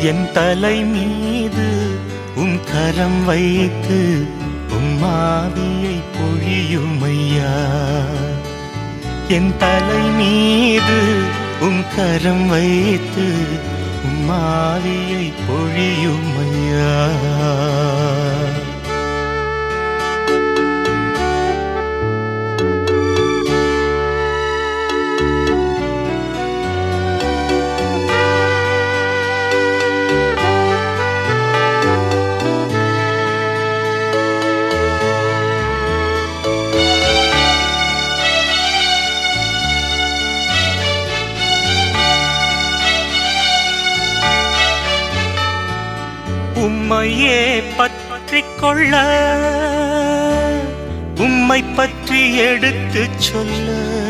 என் தலை மீது உம் கரம் வைத்து உம் ஆவியை பொழியுமையா என் தலை மீது உம் கரம் வைத்து உம் ஆவியை பொழியுமையா உம்மையே பற்றிக் கொள்ள உம்மை பற்றி எடுத்துச் சொல்ல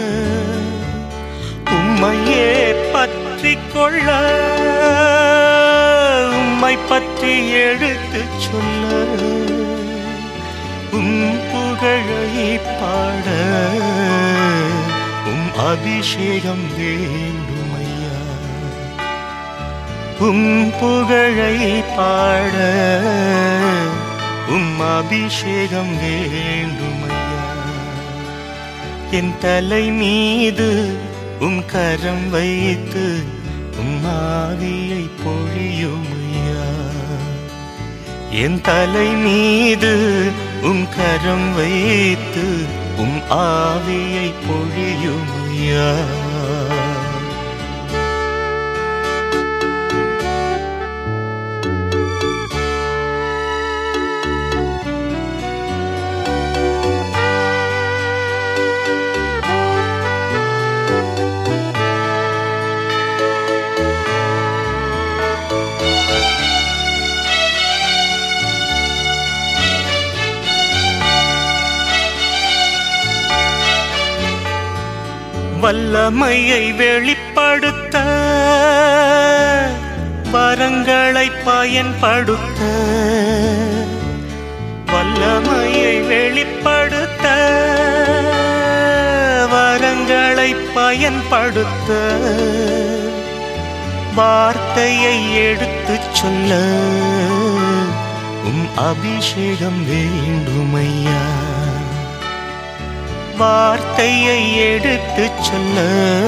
உம்மையே பற்றிக் கொள்ள உம்மை பற்றி எடுத்துச் சொல்ல உம் புகழை பாட உம் அபிஷேகம் வேண்டுமையா உம் புகழை பாட உம் அபிஷேகம் வேண்டுமையா என் தலை மீது உம் கரம் வைத்து உம் ஆவியை பொழியுமையா என் தலை மீது உம் கரம் வைத்து உம் ஆவியை பொழியுமையா வல்லமையை வெளிப்படுத்த வரங்களை பயன்படுத்த வல்லமையை வெளிப்படுத்த வரங்களை பயன்படுத்த வார்த்தையை எடுத்துச் சொல்ல உம் அபிஷேகம் வேண்டுமையா வார்த்தையை எடுத்துச் சொல்ல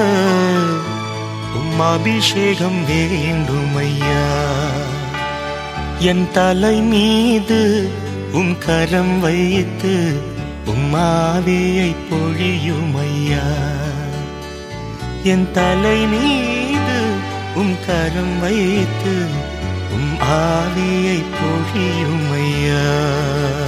உம் அபிஷேகம் வேண்டுமையா என் தலை மீது உம் கரம் வைத்து உம் ஆவியை பொழியுமையா என் தலை மீது உம் கரம் வைத்து உம் ஆவியை பொழியுமையா